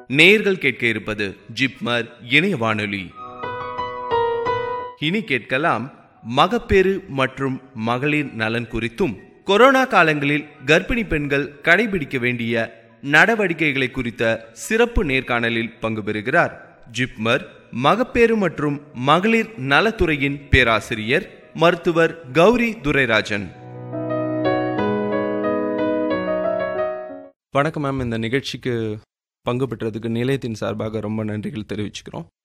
நேர்கள் கேட்க இருப்பது ஜிப்மர் இணைய வானொலி இனி கேட்கலாம் மகப்பேறு மற்றும் மகளிர் நலன் குறித்தும் கொரோனா காலங்களில் கர்ப்பிணி பெண்கள் கடைபிடிக்க வேண்டிய நடவடிக்கைகளை குறித்த சிறப்பு நேர்காணலில் பங்கு பெறுகிறார் ஜிப்மர் மகப்பேறு மற்றும் மகளிர் நலத்துறையின் பேராசிரியர் மருத்துவர் கௌரி துரைராஜன் வணக்கம் மேம் இந்த நிகழ்ச்சிக்கு பங்கு பெற்றதுக்கு நிலையத்தின் சார்பாக ரொம்ப நன்றிகள் தெரிவிச்சுக்கிறோம்